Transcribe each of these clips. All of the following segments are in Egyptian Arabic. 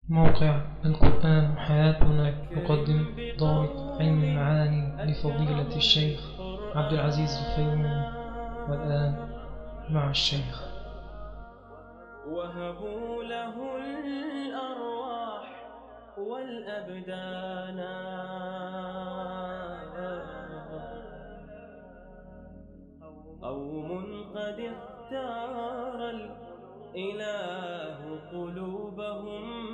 موقع القرآن حياتنا يقدم ضابط علم المعاني لفضيلة الشيخ عبد العزيز الفيومي والآن مع الشيخ وهبوا له الأرواح والأبدان قوم قد اختار الإله قلوبهم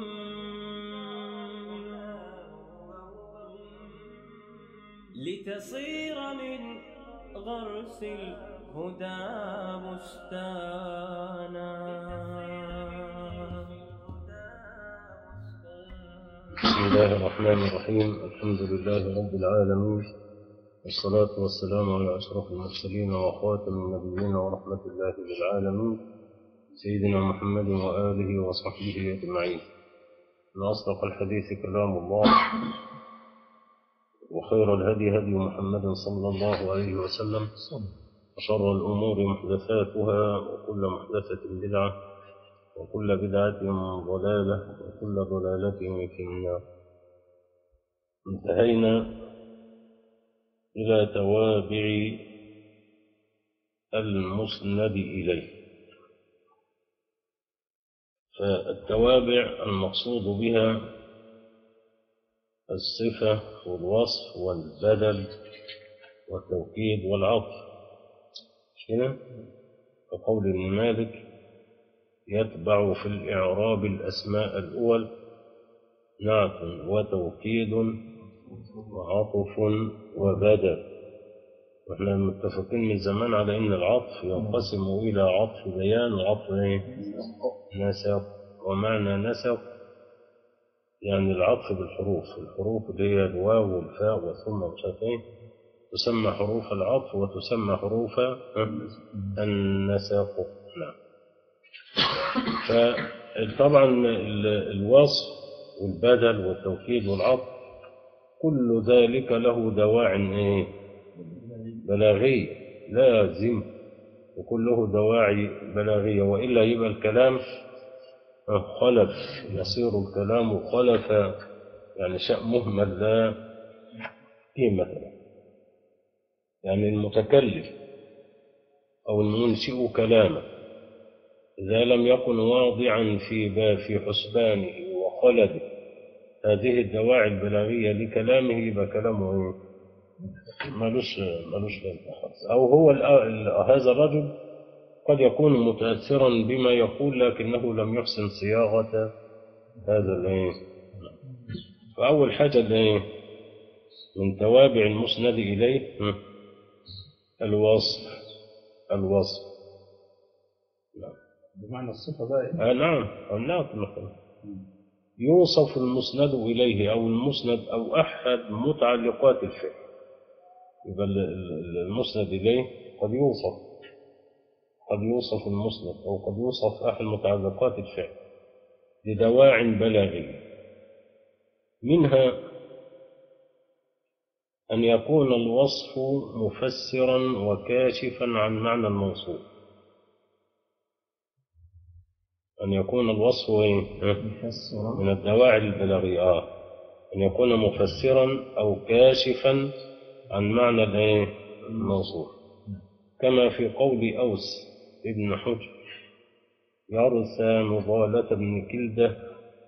لتصير من غرس الهدى بستانا بسم الله الرحمن الرحيم الحمد لله رب العالمين والصلاة والسلام على أشرف المرسلين وخاتم النبيين ورحمة الله للعالمين سيدنا محمد وآله وصحبه أجمعين من أصدق الحديث كلام الله وخير الهدي هدي محمد صلى الله عليه وسلم وشر الأمور محدثاتها وكل محدثة بدعة وكل بدعة ضلالة وكل ضلالة في النار انتهينا إلى توابع المسند إليه فالتوابع المقصود بها الصفة والوصف والبدل والتوكيد والعطف مش كده كقول ابن مالك يتبع في الإعراب الأسماء الأول نعت وتوكيد وعطف وبدل واحنا متفقين من زمان على ان العطف ينقسم الى عطف بيان وعطف ايه؟ نسق ومعنى نسق يعني العطف بالحروف الحروف اللي هي الواو والفاء والثم مش عارف ايه تسمى حروف العطف وتسمى حروف النسق نعم فطبعا الوصف والبدل والتوكيد والعطف كل ذلك له دواع ايه بلاغية لازم وكله دواعي بلاغية وإلا يبقى الكلام خلف يصير الكلام خلف يعني شيء مهمل لا قيمة له يعني المتكلم أو المنشئ كلامه إذا لم يكن واضعا في في حسبانه وخلده هذه الدواعي البلاغية لكلامه يبقى كلامه إيه؟ ملوش ملوش لازمة خالص أو هو هذا الرجل قد يكون متأثرا بما يقول لكنه لم يحسن صياغة هذا الايه فأول حاجة الايه من توابع المسند إليه الوصف الوصف نعم بمعنى الصفة بقى آه نعم النعت مثلا يوصف المسند إليه أو المسند أو أحد متعلقات الفعل يبقى المسند إليه قد يوصف قد يوصف المسند أو قد يوصف أحد متعلقات الفعل لدواع بلاغية منها أن يكون الوصف مفسرا وكاشفا عن معنى الموصوف أن يكون الوصف من الدواعي البلاغية آه. أن يكون مفسرا أو كاشفا عن معنى الموصوف كما في قول أوس ابن حجر يرثى مضالة بن كلدة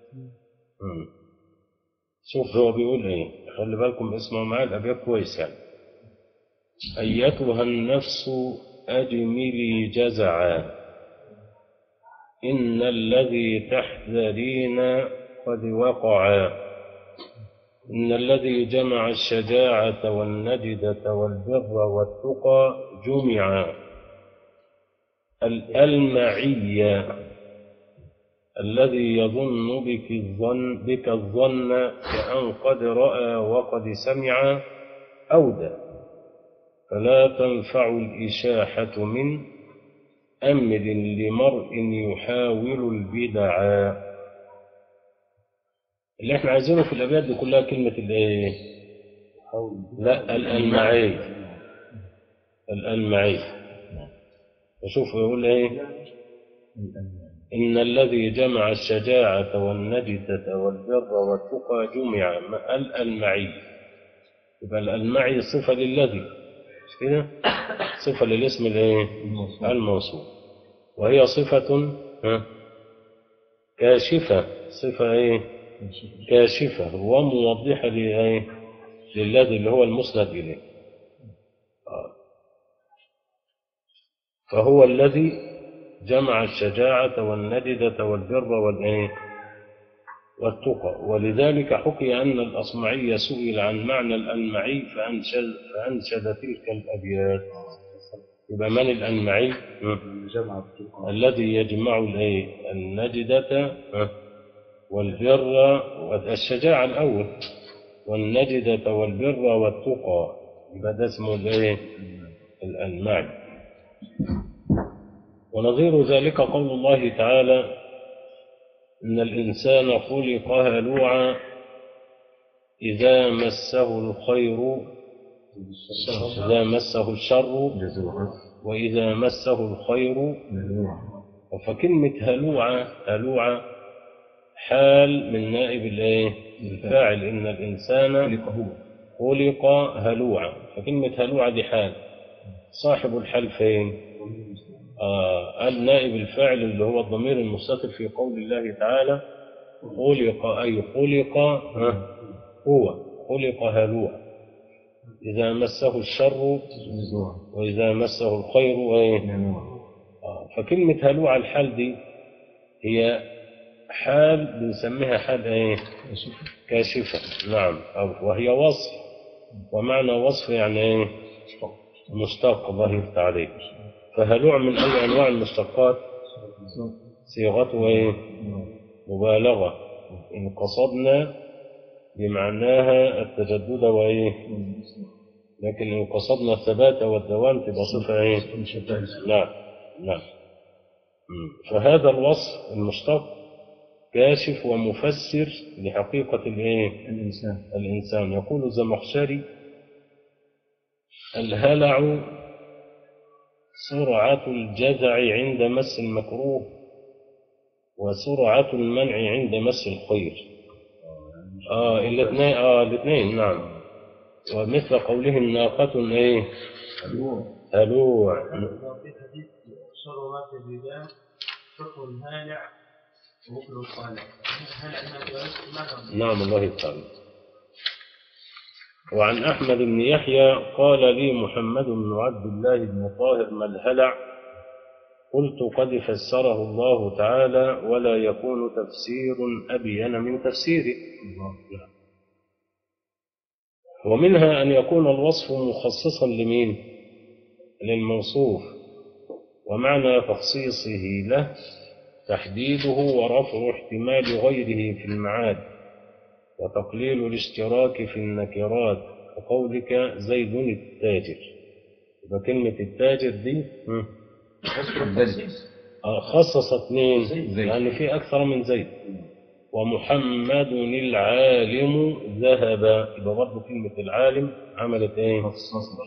شوف هو بيقول ايه خلي بالكم اسمعوا معايا الابيات كويس يعني ايتها النفس اجملي جزعا ان الذي تحذرين قد وقعا إن الذي جمع الشجاعة والنجدة والبر والتقى جمعا الألمعي الذي يظن بك الظن بك الظن كأن قد رأى وقد سمع أودى فلا تنفع الإشاحة من أمر لمرء يحاول البدعا اللي احنا عايزينه في الابيات دي كلها كلمه الايه لا الالمعي الالمعي فشوف يقول ايه إن الذي جمع الشجاعة والنجدة والبر والتقى جمع مع الألمعي يبقى الألمعي صفة للذي مش كده صفة للاسم الايه الموصول وهي صفة ها، كاشفة صفة ايه كاشفة وموضحة لإيه؟ للذي اللي هو المسند إليه آه. فهو الذي جمع الشجاعة والنددة والبر والإيه؟ والتقى ولذلك حكي أن الأصمعي سئل عن معنى الألمعي فأنشد, فأنشد تلك الأبيات يبقى من الألمعي؟ جمع التقى الذي يجمع الإيه؟ النجدة ها، والبر والشجاعة الأول والنجدة والبر والتقى يبقى ده اسمه الإيه؟ الألمعي ونظير ذلك قول الله تعالى إن الإنسان خلق هلوعا إذا مسه الخير إذا مسه الشر جزوعا وإذا مسه الخير فكلمة هلوعة هلوعة حال من نائب الايه؟ الفاعل إن الإنسان خلق هو خلق هلوعا فكلمة هلوعة دي حال صاحب الحال فين؟ آه النائب الفاعل اللي هو الضمير المستتر في قول الله تعالى خلق أي خلق ها، هو خلق هلوعا إذا مسه الشر جزوعا وإذا مسه الخير إيه؟ نعم آه، فكلمة هلوع الحال دي هي حال بنسميها حال ايه كاشفة نعم أو وهي وصف ومعنى وصف يعني ايه مشتق الله يفتح عليك فهلوع من أي أنواع المشتقات صيغته ايه مبالغة إن قصدنا بمعناها التجدد وإيه لكن إن قصدنا الثبات والدوام تبقى صفة إيه نعم نعم مم. فهذا الوصف المشتق كاشف ومفسر لحقيقة الإيه الإنسان الإنسان يقول الزمخشري الهلع سرعة الجزع عند مس المكروه وسرعة المنع عند مس الخير آه الاثنين آه الاثنين نعم ومثل قوله الناقة ايه هلوع في حديث شر ما في الرجال شر الهالع ومثل الصالح الهالع هنا ما نعم الله تعالى وعن أحمد بن يحيى قال لي محمد بن عبد الله بن طاهر ما الهلع قلت قد فسره الله تعالى ولا يكون تفسير أبين من تفسيره ومنها أن يكون الوصف مخصصا لمين للموصوف ومعنى تخصيصه له تحديده ورفع احتمال غيره في المعاد وتقليل الاشتراك في النكرات وقولك زيد التاجر يبقى كلمة التاجر دي مم. آه، خصصت مين؟ زيد. يعني في أكثر من زيد ومحمد العالم ذهب يبقى برضه كلمة العالم عملت إيه؟ آه.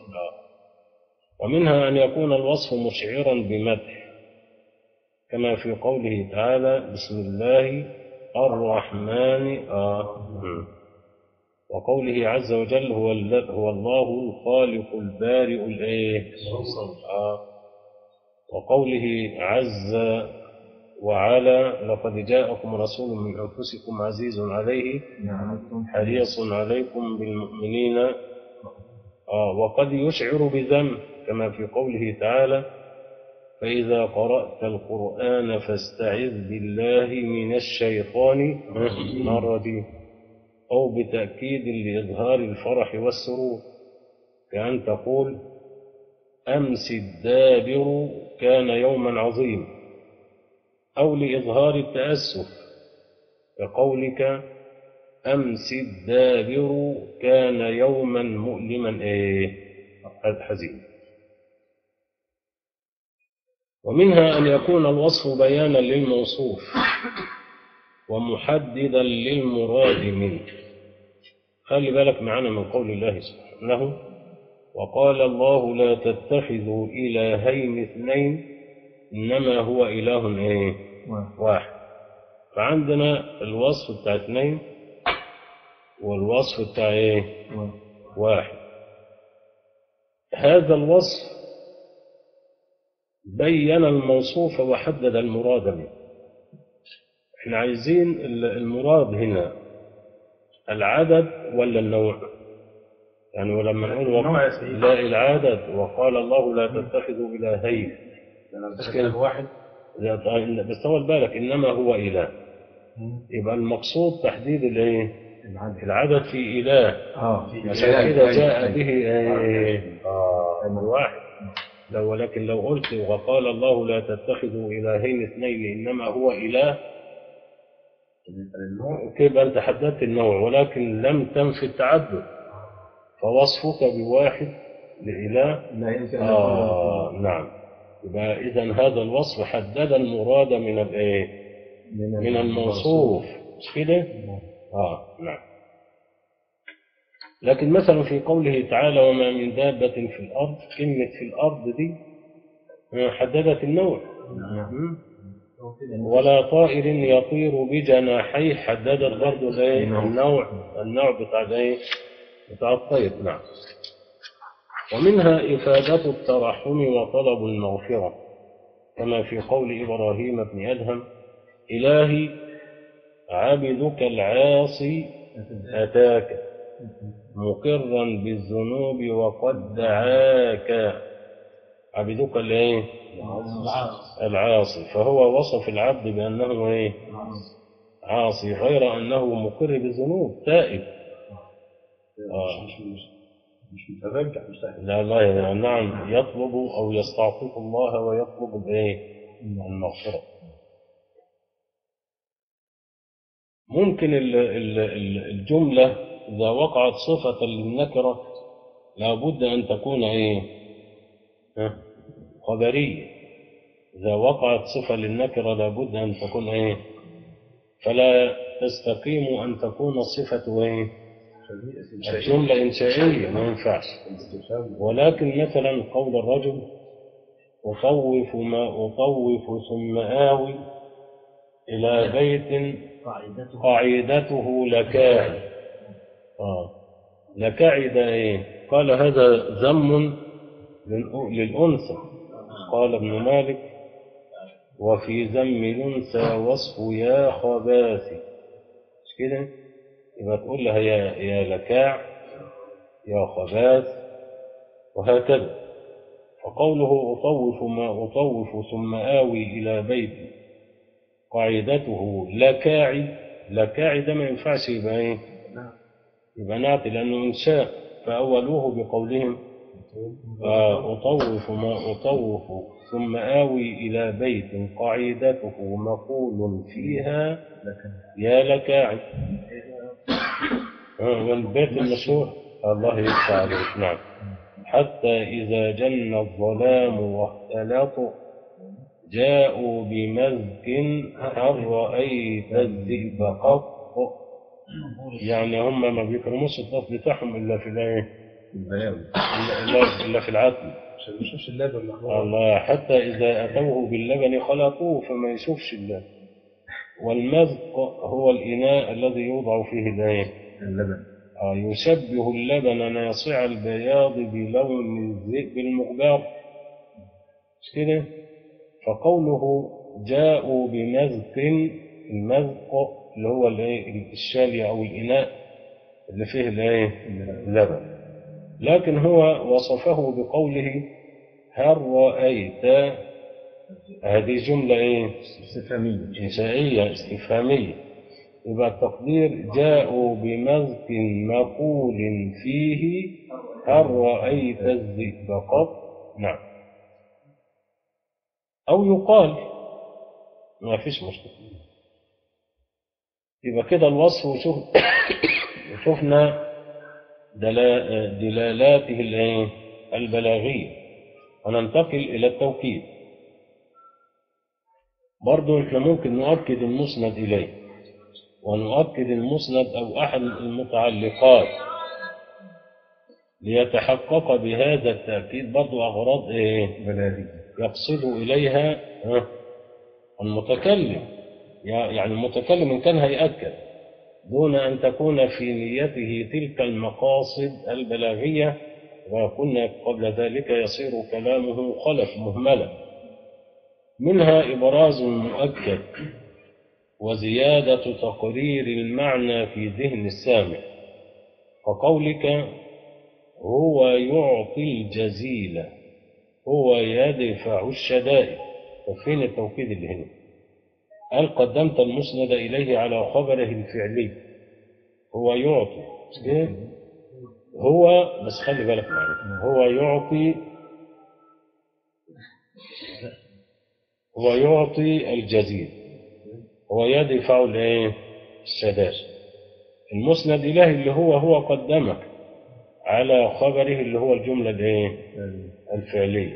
ومنها أن يكون الوصف مشعرا بمدح كما في قوله تعالى بسم الله الرحمن آه. مم. وقوله عز وجل هو الل- هو الله الخالق البارئ الايه آه. وقوله عز وعلا لقد جاءكم رسول من انفسكم عزيز عليه نعم حريص عليكم بالمؤمنين آه وقد يشعر بذنب كما في قوله تعالى فإذا قرأت القرآن فاستعذ بالله من الشيطان الرجيم أو بتأكيد لإظهار الفرح والسرور كأن تقول أمس الدابر كان يوما عظيم أو لإظهار التأسف كقولك أمس الدابر كان يوما مؤلما إيه حزين ومنها أن يكون الوصف بيانا للموصوف ومحددا للمراد منه خلي بالك معنا من قول الله سبحانه وقال الله لا تتخذوا إلهين اثنين إنما هو إله إيه واحد فعندنا الوصف بتاع اثنين والوصف بتاع ايه واحد هذا الوصف بين الموصوف وحدد المراد منه احنا عايزين ال- المراد هنا العدد ولا النوع يعني ولما نقول النوع وق- يا سيدي. لا العدد وقال الله لا تتخذوا إلهين لأن مش أنت كده. كده واحد لا ط- بس طول بالك إنما هو إله يبقى المقصود تحديد الايه العدد العدد في إله اه في عشان كده جاء أيوة. به ايه اه الواحد لو ولكن لو قلت وقال الله لا تتخذوا إلهين اثنين إنما هو إله النوع كيف أنت حددت النوع ولكن لم تنفي التعدد فوصفك بواحد لإله لا يمكن أن آه يكون نعم يبقى إذا هذا الوصف حدد المراد من الإيه من الموصوف مش كده؟ آه نعم لكن مثلا في قوله تعالى وما من دابة في الأرض كلمة في الأرض دي آه، حددت النوع نعم. ولا طائر يطير بجناحيه حددت برضه الايه النوع النوع بتاع الايه بتاع الطير نعم ومنها إفادة الترحم وطلب المغفرة كما في قول إبراهيم بن أدهم إلهي عبدك العاصي أتاك مقرا بالذنوب وقد دعاك عبدك الايه العاصي فهو وصف العبد بأنه ايه عاصي غير أنه مقر بالذنوب تائب آه. مش مش مش مترجع مش سهل لا لا نعم يطلب أو يستعطف الله ويطلب الايه المغفرة ممكن ال- ال- ال- الجملة إذا وقعت صفة للنكرة لابد أن تكون إيه؟ ها؟ خبرية إذا وقعت صفة للنكرة لابد أن تكون إيه؟ فلا تستقيم أن تكون الصفة إيه؟ الجملة إنشائية ما ينفعش ولكن مثلا قول الرجل أطوف ما أطوف ثم آوي إلى بيت قاعدته لكاعد آه. لكاعد إيه؟ قال هذا ذم للأ- للأنثى قال ابن مالك وفي ذم الأنثى وصف يا خباثي مش كده يبقى تقول لها يا يا لكاع يا خباث وهكذا فقوله أطوف ما أطوف ثم آوي إلى بيت قاعدته لكاعي لكاعي ده ما ينفعش يبقى إيه يبقى نعت لأنه إنشاء فأولوه بقولهم آه، أطوف ما أطوف ثم آوي إلى بيت قاعدته مقول فيها يا لكاعي آه، والبيت المشهور الله يفتح عليك نعم حتى إذا جن الظلام واختلطوا جاءوا بمزق هل رأيت الذئب قط يعني هم ما بيكرموش الطف بتاعهم إلا في الإيه؟ البياض إلا, إلا- إلا في العتم عشان ما يشوفش اللبن اللي هو الله حتى إذا أتوه باللبن خلطوه فما يشوفش اللبن والمزق هو الإناء الذي يوضع فيه الإيه؟ اللبن آه، يشبه اللبن ناصع البياض بلون الذئب المغبر مش كده فقوله جاءوا بمزق المزق اللي هو الايه الشالية او الاناء اللي فيه الايه اللبن لكن هو وصفه بقوله هل رأيت هذه جملة ايه استفهامية إنشائية استفهامية يبقى التقدير جاءوا بمزق مقول فيه هل رأيت الذئب قط نعم أو يقال ما فيش مشكلة يبقى كده الوصف وشوف وشفنا دلا- دلالاته الإيه؟ البلاغية وننتقل إلى التوكيد برضو احنا ممكن نؤكد المسند إليه ونؤكد المسند أو أحد المتعلقات ليتحقق بهذا التأكيد برضو أغراض إيه؟ بلاغي يقصد إليها ها، المتكلم يع- يعني المتكلم إن كان هيأكد دون أن تكون في نيته تلك المقاصد البلاغية وكنا قبل ذلك يصير كلامه خلف مهملا منها إبراز مؤكد وزيادة تقرير المعنى في ذهن السامع كقولك هو يعطي الجزيل هو يدفع الشدائد طب فين التوكيد اللي هنا قال قدمت المسند إليه على خبره الفعلي هو يعطي مش كده؟ هو بس خلي بالك معايا هو يعطي هو يعطي الجزيل هو يدفع الايه السداد المسند إليه اللي هو هو قدمك على خبره اللي هو الجملة الايه الفعلية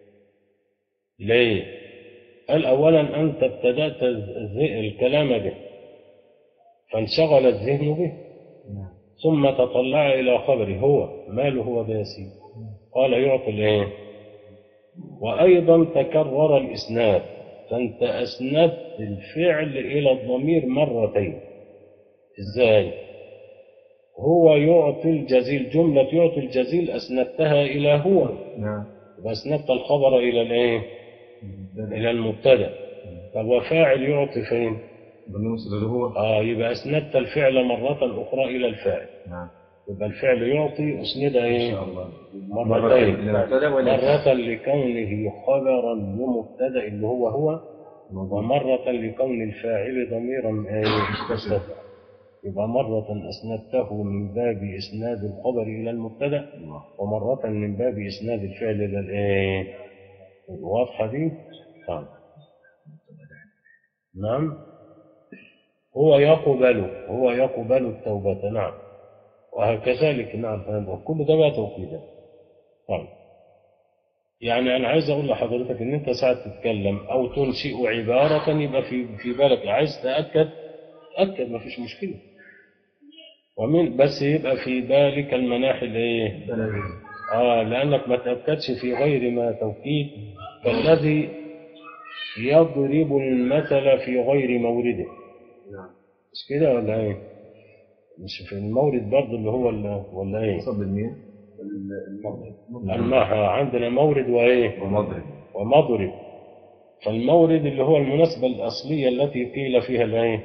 ليه قال أولا أنت ابتدأت الز- الكلام به فانشغل الذهن به ثم تطلع إلى خبره هو ماله هو ده يا سيدي قال يعطي الايه وأيضا تكرر الإسناد فأنت أسندت الفعل إلى الضمير مرتين إزاي هو يعطي الجزيل جملة يعطي الجزيل أسندتها إلى هو نعم وأسندت الخبر إلى الإيه إلى المبتدأ طب وفاعل يعطي فين بالنسبة اللي هو آه يبقى أسندت الفعل مرة أخرى إلى الفاعل نعم يبقى الفعل يعطي أسند إن إيه شاء الله مرتين المبتدأ ولا مرة لكونه خبرا لمبتدأ اللي هو هو ومرة لكون الفاعل ضميرا إيه؟ مستتر يبقى مرة أسندته من باب إسناد الخبر إلى المبتدأ ومرة من باب إسناد الفعل إلى الإيه؟ واضحة دي؟ طيب. نعم هو يقبل هو يقبل التوبة نعم وهكذلك نعم هذا كل ده بقى توكيدا طيب يعني أنا عايز أقول لحضرتك إن أنت ساعة تتكلم أو تنشئ عبارة يبقى في في بالك عايز تأكد تأكد ما فيش مشكلة ومن بس يبقى في بالك المناحي الإيه؟ آه لأنك ما تأكدش في غير ما توكيد كالذي يضرب المثل في غير مورده نعم مش كده ولا إيه؟ مش في المورد برضه اللي هو ال- ولا إيه؟ صب المين الماء عندنا مورد وإيه؟ ومضرب ومضرب فالمورد اللي هو المناسبة الأصلية التي قيل فيها الإيه؟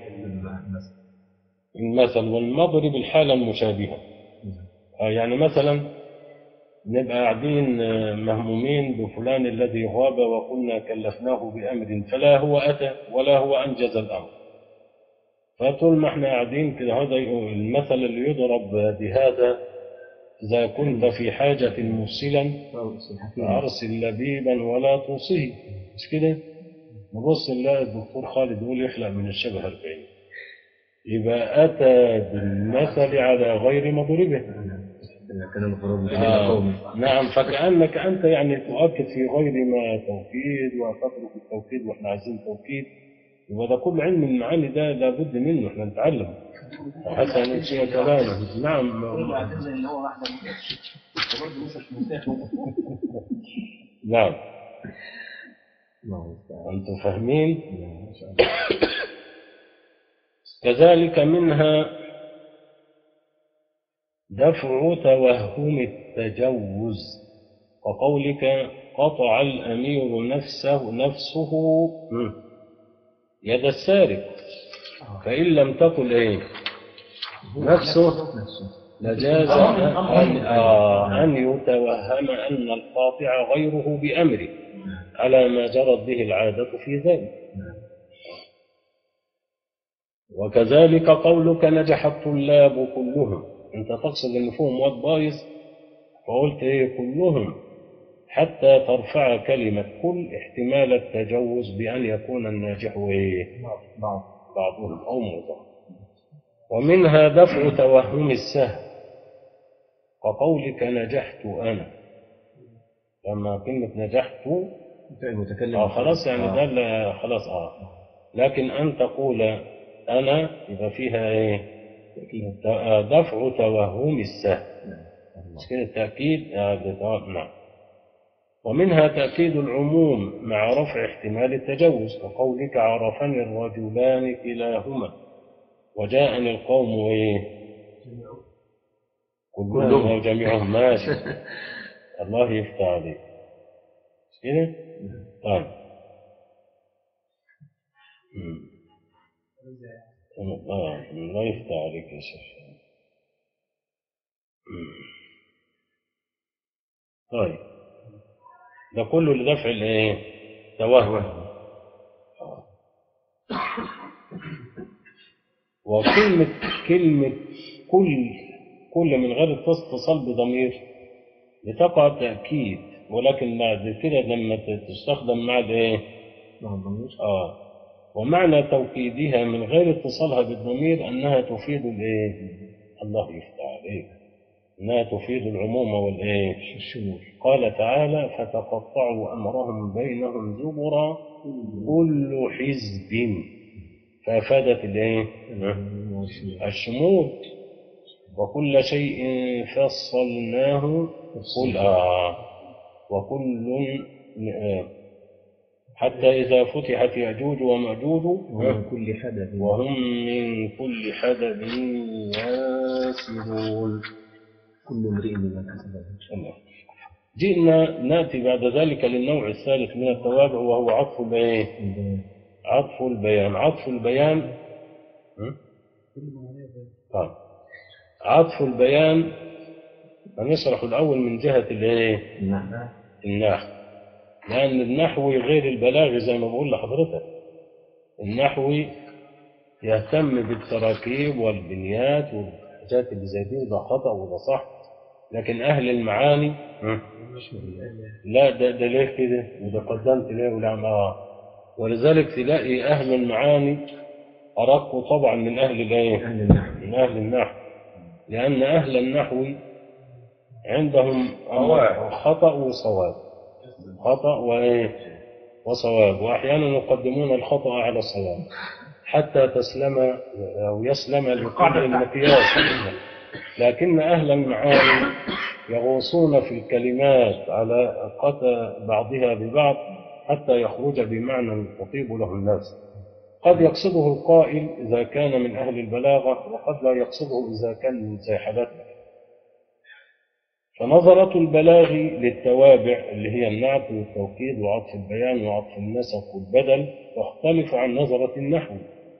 المثل والمضرب الحالة المشابهة آه يعني مثلا نبقى قاعدين آه، مهمومين بفلان الذي غاب وقلنا كلفناه بأمر فلا هو أتى ولا هو أنجز الأمر فطول ما احنا قاعدين كده هذا يقول- المثل اللي يضرب بهذا إذا كنت في حاجة موصلا فأرسل لبيبا ولا توصيه مش كده نبص نلاقي الدكتور خالد يقول يخلق من الشبه 40 يبقى أتى بالمثل على غير مضربه كان المفروض آه. قومي نعم فكأنك أنت يعني تؤكد في غير ما توكيد وتترك التوكيد وإحنا عايزين توكيد يبقى ده كل علم المعاني ده لابد منه إحنا نتعلم حتى نمشي كلامه نعم ان هو واحده برضه مش مستاهل نعم الله المستعان. أنتم فاهمين نعم، ما شاء الله. كذلك منها دفع توهم التجوز وقولك قطع الأمير نفسه نفسه مم. يد السارق فإن لم تقل إيه نفسه لجاز أن, آه أن يتوهم أن القاطع غيره بأمره على ما جرت به العادة في ذلك وكذلك قولك نجح الطلاب كلهم انت تقصد ان فيهم واد بايظ فقلت ايه كلهم حتى ترفع كلمة كل احتمال التجوز بأن يكون الناجح ايه بعض بعضهم أو معظمهم ومنها دفع توهم السهل وقولك نجحت أنا لما كلمة نجحت المتكلم آه خلاص يعني آه. ده لا- خلاص اه لكن أن تقول أنا يبقى فيها إيه ت- آه، دفع توهم السهل مش كده التأكيد آه، بتو- نعم ومنها تأكيد العموم مع رفع احتمال التجوز كقولك عرفني الرجلان كلاهما وجاءني القوم ايه كلهم او جميعهم ماشي الله يفتح عليك مش كده طيب مم. آه، الله يفتح عليك يا شيخ مم. طيب ده كله لدفع الايه توهم وكلمة كلمة كل كل من غير اتصال بضمير بتقع تأكيد ولكن بعد كده لما تستخدم مع الايه مع الضمير اه ومعنى توكيدها من غير اتصالها بالضمير انها تفيد الايه الله يفتح عليك انها تفيد العموم والايه الشمول قال تعالى فتقطعوا امرهم بينهم زبرا كل حزب فافادت الايه الشمول وكل شيء فصلناه قل آه وكل آه حتى إذا فتحت يأجوج ومأجوج ومن كل حدث وهم من كل حدب ياسرون كل امرئ بما كسب الله. جئنا نأتي بعد ذلك للنوع الثالث من التوابع وهو عطف الايه؟ عطف البيان عطف البيان م? طيب عطف البيان هنشرح الأول من جهة الايه؟ نعم النحو لأن النحوي غير البلاغي زي ما بقول لحضرتك النحوي يهتم بالتراكيب والبنيات والحاجات اللي زي دي ده خطأ وده صح لكن أهل المعاني م? لا ده ده ليه كده وده قدمت ليه ولا ما ولذلك تلاقي أهل المعاني أرقوا طبعا من أهل الإيه؟ أهل النحو من أهل النحو لأن أهل النحو عندهم خطأ وصواب خطأ وإيه وصواب وأحيانا يقدمون الخطأ على الصواب حتى تسلم أو يسلم لكل المقياس لكن أهل المعاني يغوصون في الكلمات على قطع بعضها ببعض حتى يخرج بمعنى تطيب له الناس قد يقصده القائل إذا كان من أهل البلاغة وقد لا يقصده إذا كان من زي حالاتنا فنظرة البلاغ للتوابع اللي هي النعت والتوكيد وعطف البيان وعطف النسق والبدل تختلف عن نظرة النحو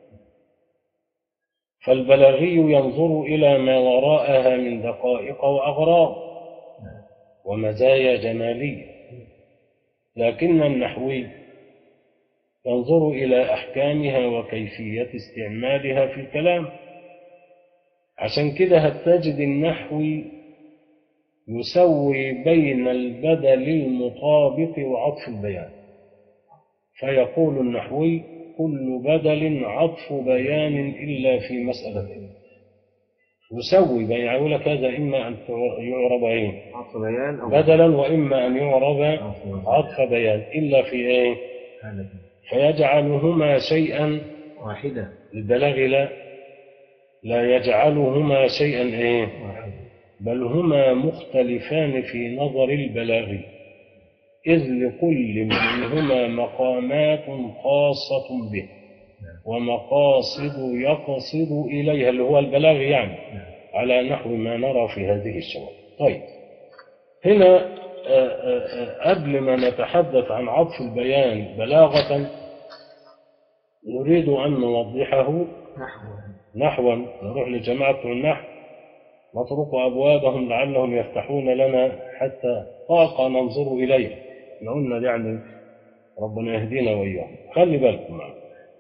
فالبلاغي ينظر إلى ما وراءها من دقائق وأغراض ومزايا جمالية لكن النحوي ينظر إلى أحكامها وكيفية استعمالها في الكلام عشان كده هتجد النحوي يسوي بين البدل المطابق وعطف البيان فيقول النحوي كل بدل عطف بيان إلا في مسألة يسوي بين يقول لك هذا إما أن يعرب إيه عطف بيان أو بدلا وإما أن يعرب عطف عطف بيان إلا في إيه حالة فيجعلهما شيئا واحدة للبلاغ لا لا يجعلهما شيئا إيه واحدة بل هما مختلفان في نظر البلاغ إذ لكل منهما مقامات خاصة به ومقاصد يقصد إليها اللي هو البلاغ يعني على نحو ما نرى في هذه الشواهد طيب هنا آه، آه، آه، قبل ما نتحدث عن عطف البيان بلاغة نريد أن نوضحه نحو نحوا نروح لجماعة بتوع النحو نطرق أبوابهم لعلهم يفتحون لنا حتى طاقة ننظر إليها احنا قلنا يعني ربنا يهدينا وإياهم خلي بالكم معنا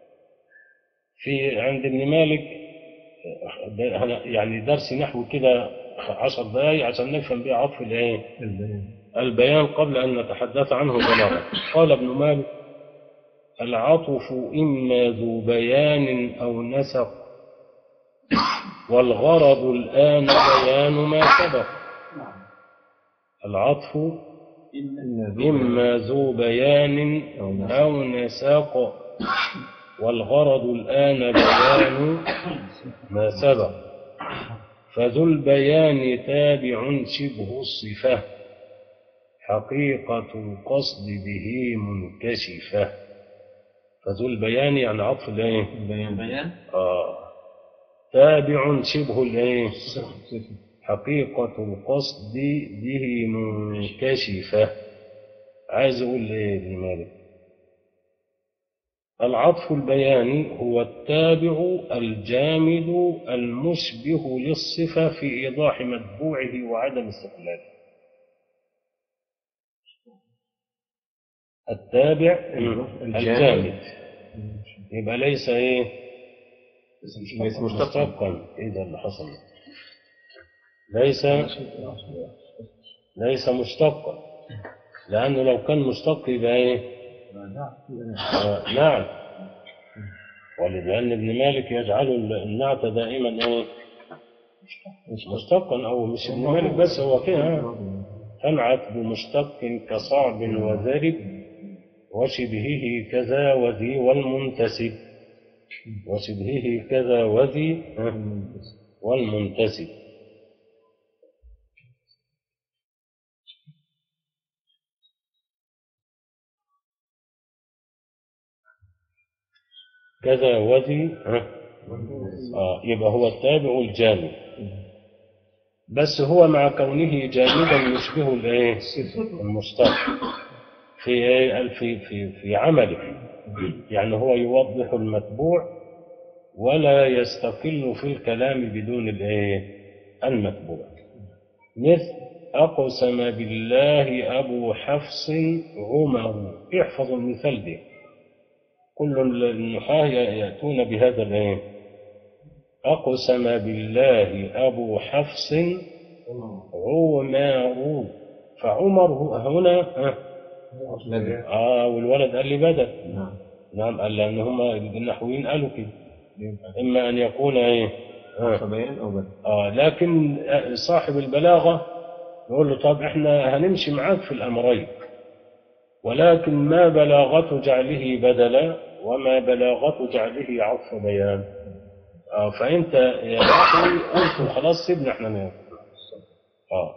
في عند ابن مالك ده- هن- يعني درس نحو كده عشر دقايق عشان نفهم بيه عطف الايه البيان البيان قبل أن نتحدث عنه بلاغة قال ابن مالك العطف إما ذو بيان أو نسق والغرض الآن بيان ما سبق العطف إما ذو بيان أو نساق والغرض الآن بيان ما سبق فذو البيان تابع شبه الصفة حقيقة القصد به منكشفة فذو البيان يعني عطف الايه؟ بيان بيان آه تابع شبه الايه؟ حقيقة القصد به منكشفة عايز أقول إيه ابن مالك العطف البياني هو التابع الجامد المشبه للصفة في إيضاح متبوعه وعدم استقلاله التابع الجامد يبقى ليس ايه ليس مشتقا مشتقا ايه ده اللي حصل ليس ليس مشتقا لانه لو كان مشتق يبقى ايه آه، نعم ولأن ابن مالك يجعل النعت دائما ايه مش مشتقا او مش ابن مالك بس هو كده تنعت بمشتق كصعب وذرب وشبهه كذا وذي والمنتسب وشبهه كذا وذي ها، والمنتسب كذا وذي ها، آه يبقى هو التابع الجامد بس هو مع كونه جامدا يشبه الايه المشتق في ايه في في في عمله يعني هو يوضح المتبوع ولا يستقل في الكلام بدون الايه المتبوع مثل اقسم بالله ابو حفص عمر احفظ المثال ده كل النحاة يأتون بهذا الايه أقسم بالله أبو حفص عمر فعمر هنا ها آه والولد قال لي بدل نعم نعم قال لأن هم النحويين قالوا كده إما أن يكون إيه آه. بيان او بدل آه لكن صاحب البلاغة يقول له طب إحنا هنمشي معاك في الأمرين ولكن ما بلاغة جعله بدلا وما بلاغة جعله عطف بيان آه فأنت يا أخي قلت خلاص سيبنا إحنا ناكل آه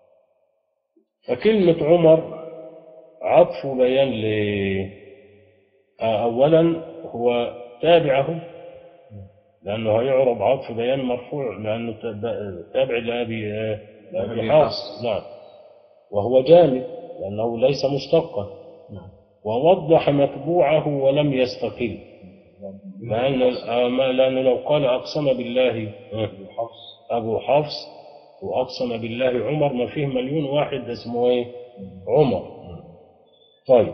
فكلمة عمر عطف بيان ل آه أولا هو تابعه لأنه هيعرب عطف بيان مرفوع لأنه تاب- تابع لأبي آه، لأبي حفص نعم وهو جامد لأنه ليس مشتقا نعم ووضح متبوعه ولم يستقل لأن آه، ما- لأنه لو قال أقسم بالله آه، أبو حفص وأقسم بالله عمر ما فيه مليون واحد اسمه إيه؟ عمر طيب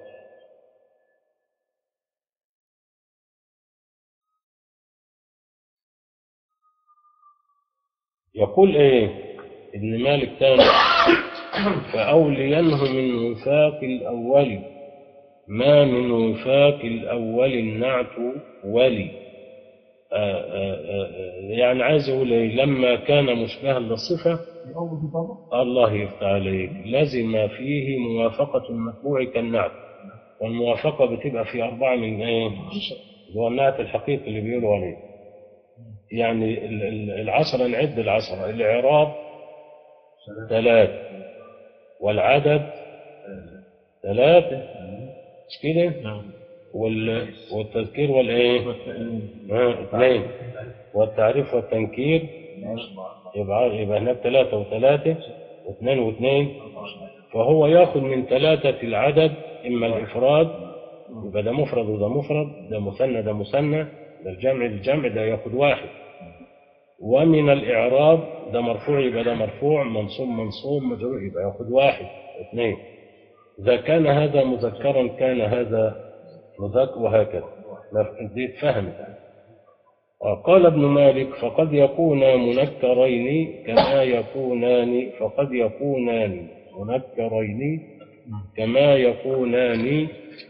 يقول ايه ابن مالك تاني فأولينه من وفاق الأول ما من وفاق الأول النعت ولي آآ آآ آآ يعني عايز أقول إيه لما كان مشبها للصفة الله يفتح عليك لزم فيه موافقة المتبوع كالنعت والموافقة بتبقى في أربعة من إيه؟ اللي هو النعت الحقيقي اللي بيقولوا عليه يعني ال- ال- العشرة نعد العشرة الإعراب ثلاث والعدد ثلاثة مش كده؟ نعم وال... والتذكير والإيه؟ ها، اثنين والتعريف والتنكير يبقى يبقى هناك ثلاثة وثلاثة واثنين واثنين فهو ياخذ من ثلاثة العدد إما الإفراد يبقى ده مفرد وده مفرد ده مثنى ده مثنى ده الجمع الجمع ده ياخذ واحد ومن الإعراب ده مرفوع يبقى ده مرفوع منصوب منصوب مجرور يبقى ياخذ واحد اثنين إذا كان هذا مذكرا كان هذا مذكر وهكذا دي اتفهمت قال ابن مالك فقد يكون منكرين كما يكونان فقد يكونان منكرين كما يكونان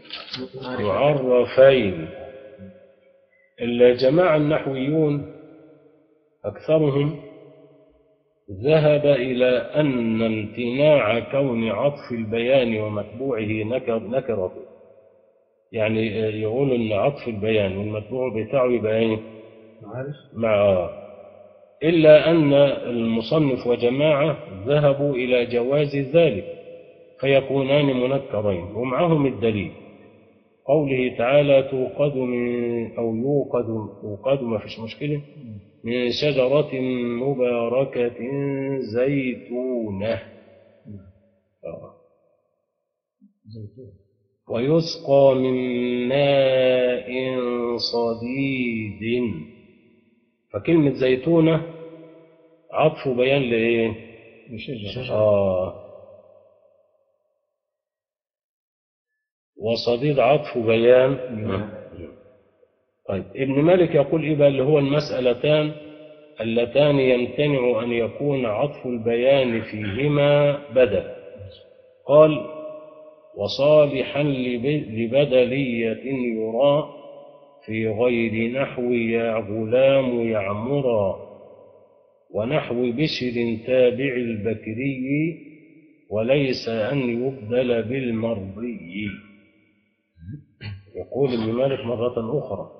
معرفين الجماعة النحويون أكثرهم ذهب إلى أن امتناع كون عطف البيان ومتبوعه نكر نكرته يعني يقولوا أن عطف البيان والمتبوع بتاعه يبقى إيه؟ عارف مع إلا أن المصنف وجماعة ذهبوا إلى جواز ذلك فيكونان منكرين ومعهم الدليل قوله تعالى توقد من أو يوقد يوقد ما فيش مشكلة من شجرة مباركة زيتونة آه. ويسقى من ماء صديد فكلمة زيتونة عطف بيان لإيه؟ آه وصديد عطف بيان طيب ابن مالك يقول إيه بقى اللي هو المسألتان اللتان يمتنع أن يكون عطف البيان فيهما بدل قال وصالحا لب- لبدلية يرى في غير نحو يا غلام يعمرا ونحو بشر تابع البكري وليس أن يبدل بالمرضي يقول ابن مالك مرة أخرى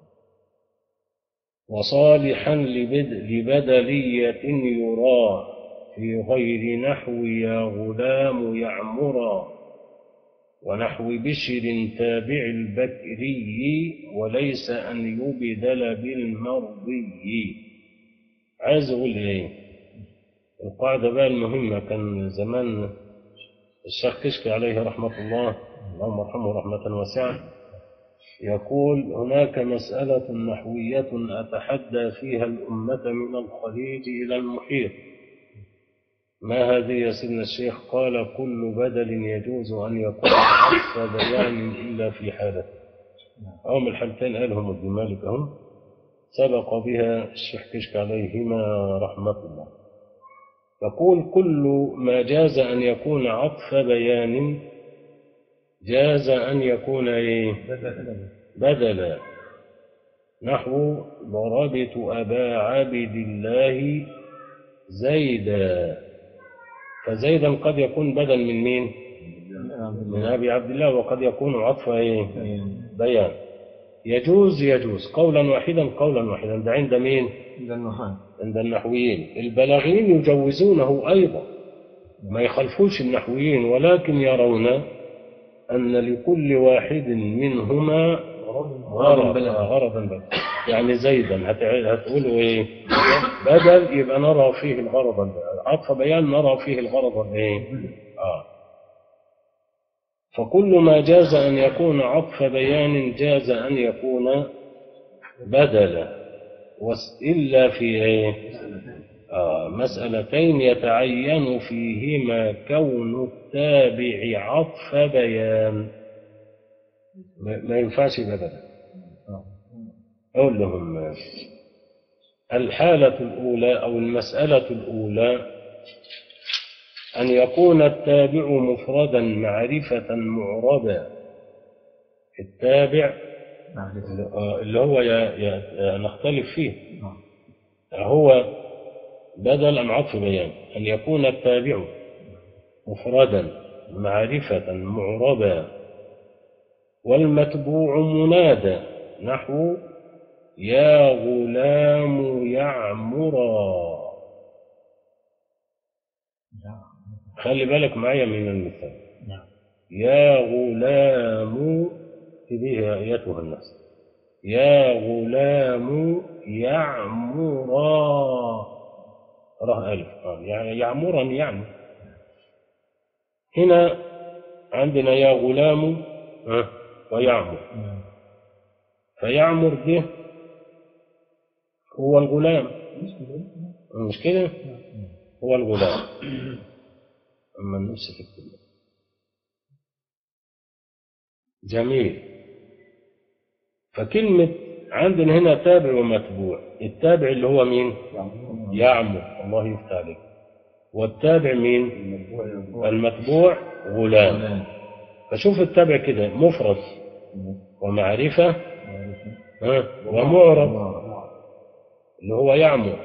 وصالحا لبد- لبدلية يرى في غير نحو يا غلام يعمرا ونحو بشر تابع البكري وليس أن يبدل بالمرضي عايز أقول إيه القاعدة بقى المهمة كان زمان الشيخ كشكي عليه رحمة الله اللهم ارحمه رحمة واسعة يقول هناك مسألة نحوية أتحدى فيها الأمة من الخليج إلى المحيط ما هذه يا سيدنا الشيخ قال كل بدل يجوز أن يكون عطف بيان إلا في حالة أو من الحالتين قالهم ابن مالك هم سبق بها الشيخ كشك عليهما رحمة الله يقول كل ما جاز أن يكون عطف بيان جاز أن يكون إيه؟ بدلا نحو ضربت أبا عبد الله زيدا فزيدا قد يكون بدل من مين؟ من أبي عبد الله وقد يكون عطف إيه؟ بيان يجوز يجوز قولا واحدا قولا واحدا ده عند مين؟ عند النحويين البلاغيين يجوزونه أيضا ما يخالفوش النحويين ولكن يرون أن لكل واحد منهما غرض غرضا بلغ يعني زيدا هتع- هتقولوا ايه بدل يبقى نرى فيه الغرض البلغ. عطف بيان نرى فيه الغرض الايه اه فكل ما جاز أن يكون عطف بيان جاز أن يكون بدلا وس- إلا في إيه؟ آه مسألتين يتعين فيهما كون التابع عطف بيان ما ما ينفعش بدلا أقول لهم الحالة الأولى أو المسألة الأولى أن يكون التابع مفردا معرفة معربا التابع آه، اللي هو ي- ي- نختلف فيه هو بدل أم عطف بيان أن يكون التابع مفردا معرفة معربا والمتبوع منادى نحو يا غلام يعمرا خلي بالك معايا من المثال يا غلام تبيه أيتها الناس يا غلام يعمرا راه ألف آه، يعني يعمرا يعني هنا عندنا يا غلام آه، ويعمر فيعمر ده هو الغلام مش كده هو الغلام أما النفس في الكلمة جميل فكلمة عندنا هنا تابع ومتبوع التابع اللي هو مين يعمر الله يفتح عليك والتابع مين المتبوع غلام فشوف التابع كده مفرد ومعرفة ها، ومعرب اللي هو يعمر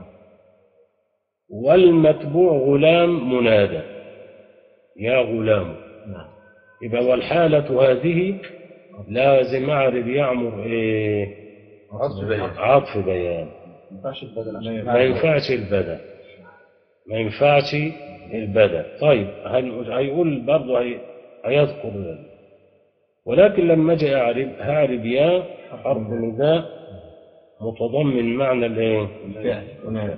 والمتبوع غلام منادى يا غلام يبقى والحالة هذه لازم أعرف يعمر إيه عطف بيان عطف بيان ما ينفعش البدل عشان ما ينفعش البدل ما ينفعش البدل طيب هن- هيقول برضه هي... هيذكر ولكن لما اجي اعرب هعرب يا حرف نداء متضمن معنى الايه الفعل هنا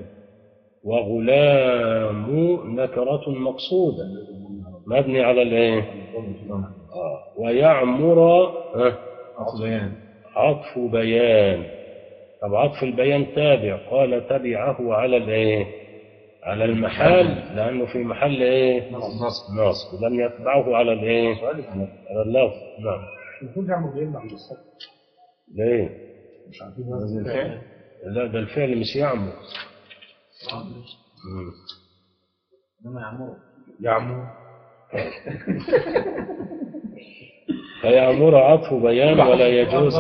وغلام نكرة مقصودة مبني على الايه آه. ويعمر آه. أصل بيان عطف بيان طب عطف البيان تابع قال تبعه على الايه على المحل لانه في محل ايه نصب نصب لم يتبعه على الايه على اللفظ نعم المفروض يعمل بيمنع عند الصف ليه مش عارفين وزن الفعل لا ده الفعل مش يعمر مم. إنما يعمره يعمل فيعمر عطف بيان ولا يجوز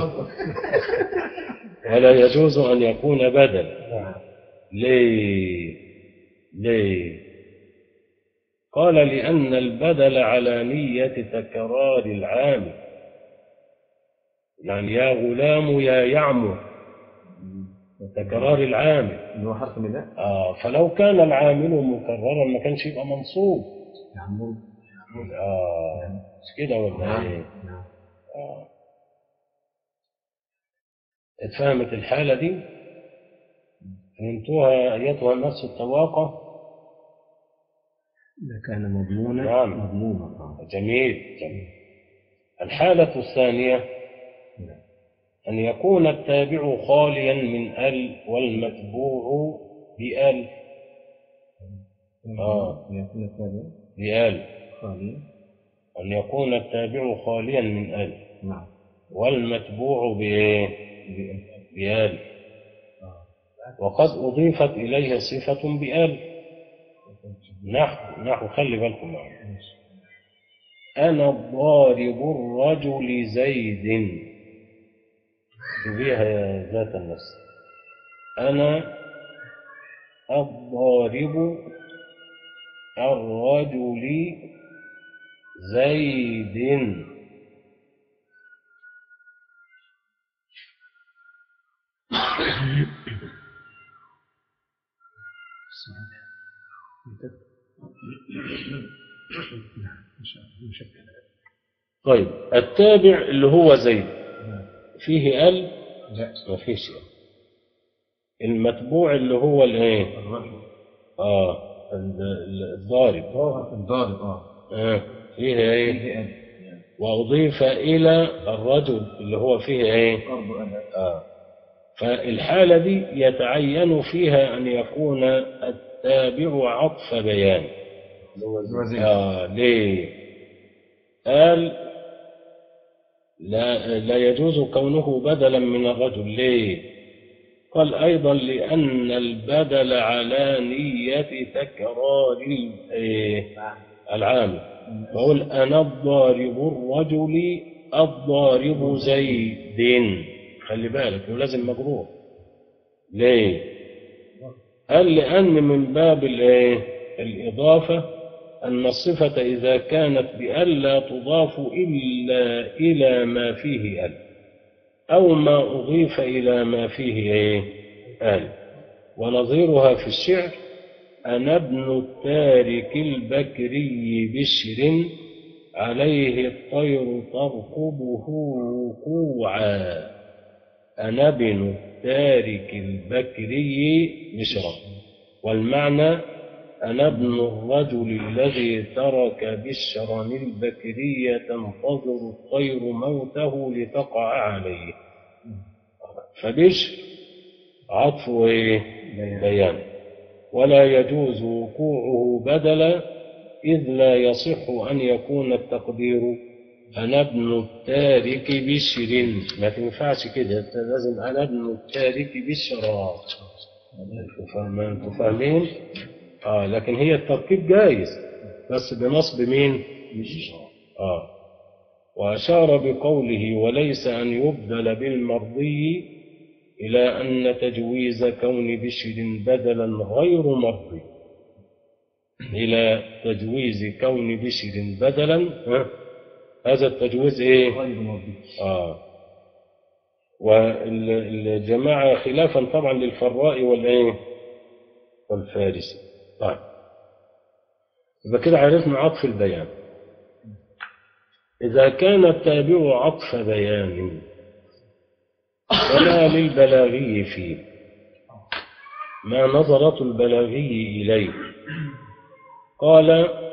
ولا يجوز أن يكون بدل ليه ليه قال لأن البدل على نية تكرار العامل يعني يا غلام يا يعمر تكرار العامل اللي هو حرف نداء آه فلو كان العامل مكررا ما كانش يبقى منصوب يعمره آه مش كده ولا ايه؟ نعم آه. اتفهمت الحالة دي؟ فهمتوها أيتها النفس التواقة؟ إذا كان مضمونا نعم. مضموما آه. جميل جميل الحالة الثانية أن يكون التابع خاليا من ال والمتبوع بال آه. يكون التابع بال خاليا أن يكون التابع خاليا من ال نعم والمتبوع بإيه؟ بآل وقد أضيفت إليها صفة بآل نحو نحو خلي بالكم معي أنا الضارب الرجل زيد بها يا ذات النفس أنا الضارب الرجل زيد طيب التابع اللي هو زيد فيه ال لا ما فيش ال المتبوع اللي هو الايه الرجل اه ال- ال- الضارب الضارب اه آه. فيه ايه فيه ألف واضيف الى الرجل اللي هو فيه ايه قرب ألف آه. فالحالة دي يتعين فيها أن يكون التابع عطف بيان الوزير آه ليه قال لا, لا يجوز كونه بدلا من الرجل ليه قال أيضا لأن البدل على نية تكرار ال- إيه؟ العامل بقول أنا الضارب الرجل الضارب زيد خلي بالك ولازم مجرور ليه قال لأن من باب الإيه؟ الإضافة أن الصفة إذا كانت بأل لا تضاف إلا إلى ما فيه أل أو ما أضيف إلى ما فيه إيه؟ أل ونظيرها في الشعر أنا ابن التارك البكري بشر عليه الطير ترقبه وقوعا أنا ابن التارك البكري بشرا والمعنى أنا ابن الرجل الذي ترك بشرا البكري تنتظر الطير موته لتقع عليه فبشر عطف إيه؟ بيان ولا يجوز وقوعه بدلا إذ لا يصح أن يكون التقدير أنا ابن التارك بشر ما تنفعش كده أنت لازم أنا ابن التارك بشرا فاهم- انتوا فاهمين؟ آه لكن هي التركيب جايز بس بنصب مين؟ آه وأشار بقوله وليس أن يبدل بالمرضي إلى أن تجويز كون بشر بدلا غير مرضي إلى تجويز كون بشر بدلا ها؟ هذا التجويز إيه؟ غير مرضي آه والجماعة خلافا طبعا للفراء والإيه؟ والفارسي طيب يبقى كده عرفنا عطف البيان إذا كان التابع عطف بيان فما للبلاغي فيه ما نظرة البلاغي إليه قال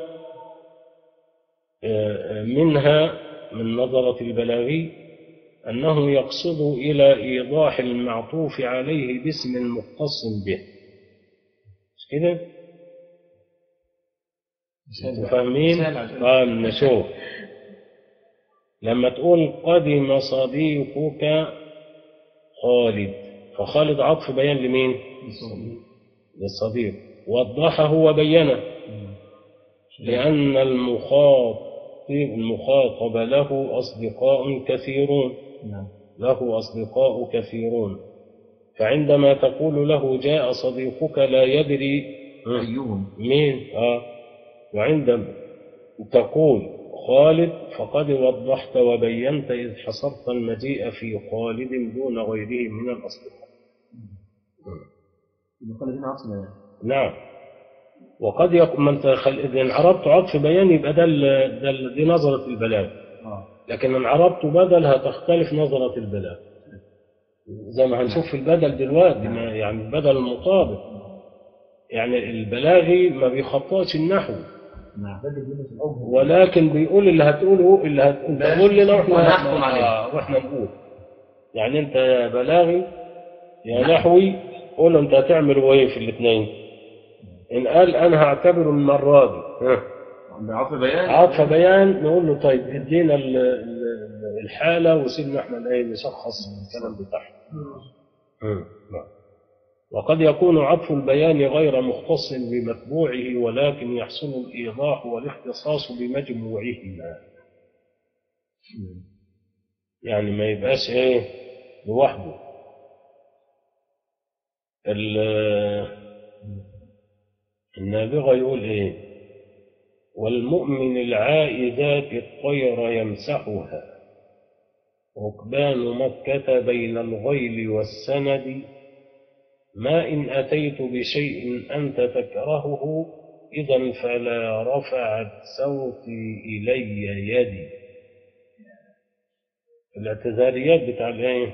آه، منها من نظرة البلاغي أنه يقصد إلى إيضاح المعطوف عليه باسم مختص به مش كده؟ انتوا فاهمين؟ مثال عشان- اه نشوف لما تقول قدم صديقك خالد فخالد عطف بيان لمين؟ للصديق وضحه وبينه لأن المخاطب المخاطب له أصدقاء كثيرون نعم له أصدقاء كثيرون فعندما تقول له جاء صديقك لا يدري أيهم مين آه وعندما تقول خالد فقد وضحت وبينت إذ حصرت المجيء في خالد دون غيره من الأصدقاء المقالة هنا عطف نعم وقد يكون ما انت خل... إذا عربت عطف بيان يبقى ده, ال... ده ال... دي نظرة البلاغ اه لكن ان عربت بدل هتختلف نظرة البلاغ زي ما هنشوف في البدل دلوقتي ما يعني البدل المطابق يعني البلاغي ما بيخطاش النحو نعم ولكن بيقول اللي هتقوله اللي هت... انت قول لنا واحنا ونحكم عليه. آه، واحنا نقول يعني انت يا بلاغي يا نحوي قول له انت هتعمل ايه في الاثنين ان قال انا هعتبره المره دي ها. بعطف بيان عطف بيان نقول له طيب ادينا ال- ال- الحاله وسيبنا احنا ايه نشخص الكلام بتاعها مم. نعم. وقد يكون عطف البيان غير مختص بمتبوعه ولكن يحصل الإيضاح والاختصاص بمجموعهما يعني ما يبقاش ايه لوحده ال- النابغة يقول ايه والمؤمن العائدات الطير يمسحها ركبان مكة بين الغيل والسند ما إن أتيت بشيء أنت تكرهه إذا فلا رفعت صوتي إلي يدي الاعتذاريات بتاع الايه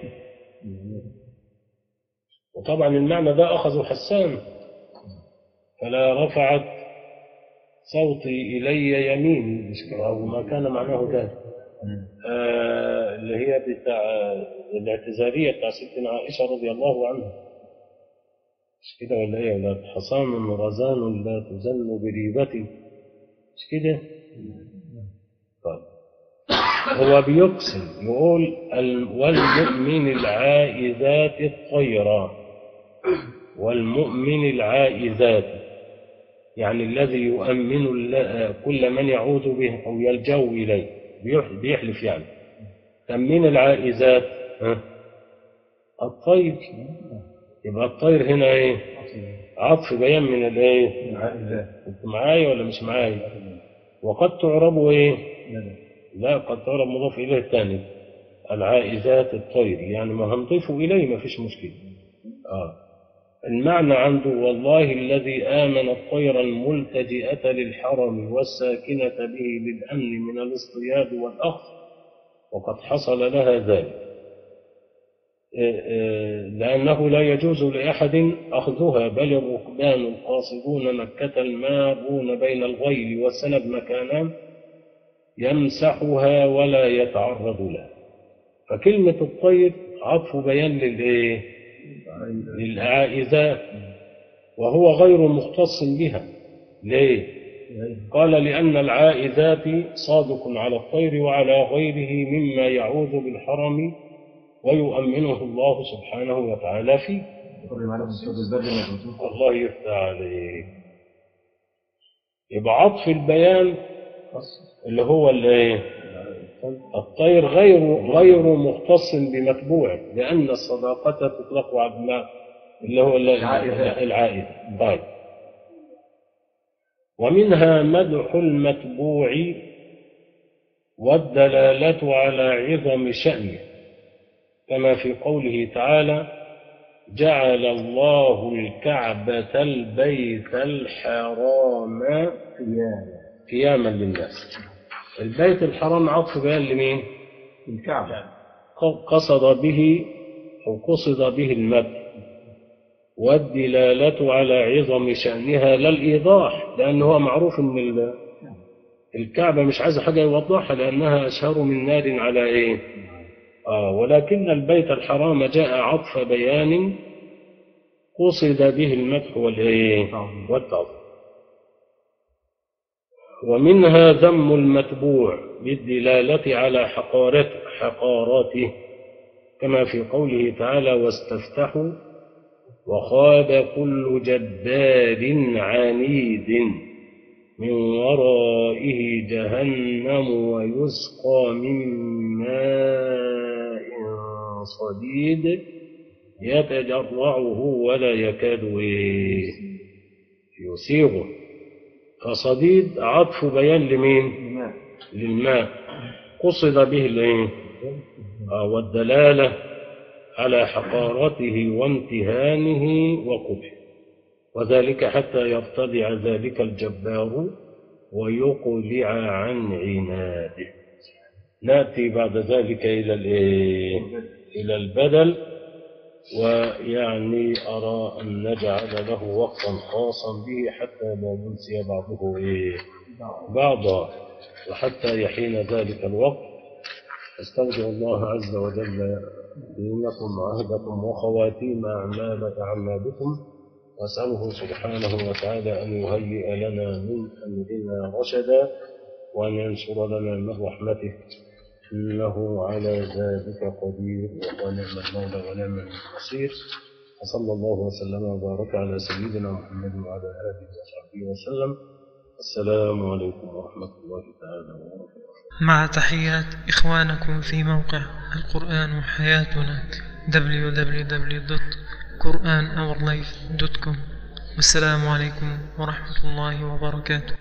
وطبعا المعنى ده أخذه حسان فلا رفعت صوتي إلي يمين مش كده، أو ما كان معناه ذلك آه اللي هي بتاع الاعتذارية بتاع ستنا عائشة رضي الله عنها مش كده ولا ايه ولا حصان رزان لا تزن بريبتي مش كده طيب هو بيقسم يقول ال- والمؤمن العائذات الطيرة والمؤمن العائذات يعني الذي يؤمن الل- كل من يعود به أو يلجأ إليه بيح- بيحلف يعني تأمين العائذات ها؟ الطير يبقى الطير هنا ايه عطف بيان من الايه انت معايا ولا مش معايا وقد تعرب ايه لا قد تعرب مضاف اليه الثاني العائذات الطير يعني ما هنضيفه اليه ما فيش مشكله اه المعنى عنده والله الذي آمن الطير الملتجئة للحرم والساكنة به للأمن من الاصطياد والأخذ وقد حصل لها ذلك إيه إيه لأنه لا يجوز لأحد أخذها بل الركبان القاصدون مكة المارون بين الغيل والسند مكانا يمسحها ولا يتعرض لها فكلمة الطير عطف بيان للإيه؟ للعائذات وهو غير مختص بها ليه؟ قال لأن العائذات صادق على الطير وعلى غيره مما يعوذ بالحرم ويؤمنه الله سبحانه وتعالى فيه قرر معنا في سورة البر ما كنتم الله يفتح عليك يبقى عطف البيان اللي هو الايه الطير غير غير مختص بمتبوعه لأن الصداقة تطلق على ما- اللي هو ال- العائذات. العائذ طيب ومنها مدح المتبوع والدلالة على عظم شأنه كما في قوله تعالى جعل الله الكعبة البيت الحرام قيامة قياما للناس البيت الحرام عطف بيان لمين الكعبة قصد به أو قصد به المدح والدلالة على عظم شأنها لا الإيضاح لأنه هو معروف أن ال- الكعبة مش عايزة حاجة يوضحها لأنها أشهر من نار على إيه آه ولكن البيت الحرام جاء عطف بيان قصد به المدح والإيه والتعظيم ومنها ذم المتبوع بالدلالة على حقارته حقاراته كما في قوله تعالى واستفتحوا وخاب كل جبار عنيد من ورائه جهنم ويسقى من ماء صديد يتجرعه ولا يكاد إيه يسيغه فصديد عطف بيان لمين الماء للماء قصد به الايه آه، والدلاله على حقارته وامتهانه وقبحه وذلك حتى يرتدع ذلك الجبار ويقلع عن عناده ناتي بعد ذلك الى الايه الى البدل ويعني أرى أن نجعل له وقتا خاصا به حتى لا ينسي بعضه إيه بعضا وحتى يحين ذلك الوقت أستودع الله عز وجل دينكم وعهدكم وخواتيم أعمال أعمالكم وأسأله سبحانه وتعالى أن يهيئ لنا من أمرنا رشدا وأن ينشر لنا من رحمته إنه على ذلك قدير ونعم المولى ونعم النصير وصلى الله وسلم وبارك على سيدنا محمد وعلى آله وصحبه وسلم السلام عليكم ورحمة الله تعالى وبركاته مع تحيات إخوانكم في موقع القرآن حياتنا www.quranourlife.com والسلام عليكم ورحمة الله وبركاته